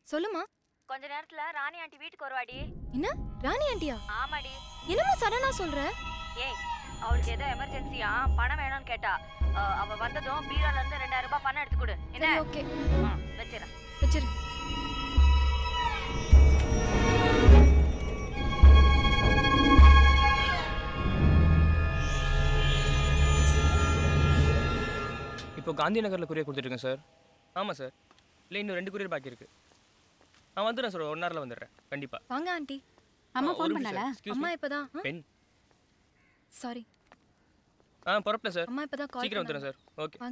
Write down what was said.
சொல்லுமா கொஞ்ச நேரத்துல ராணி ஆண்டி வீட்டுக்கு வருவாடி என்ன ராணி ஆண்டியா ஆமாடி என்னம்மா சடனா சொல்ற ஏய் அவளுக்கு ஏதோ எமர்ஜென்சியா பணம் வேணும்னு கேட்டா அஹ், அவ வந்ததும் பீரோல இருந்து ரெண்டாயிரம் ரூபாய் பணம் எடுத்து கொடு என்ன சரி ஓகே ம், வச்சிரேன் வச்சிரு இப்போ காந்தி நகரில் கொரியர் கொடுத்துருக்கேன் சார் ஆமாம் சார் இல்லை இன்னும் ரெண்டு கொரியர் பாக்கி இருக்கு நான் வந்துடுறேன் சார் ஒன் ஹவரில் வந்துடுறேன் கண்டிப்பாக வாங்க ஆண்டி அம்மா ஃபோன் பண்ணல அம்மா இப்பதான் பென் சாரி ஆ பொறப்பில் சார் அம்மா இப்பதான் கால் சீக்கிரம் வந்துடுறேன் சார் ஓகே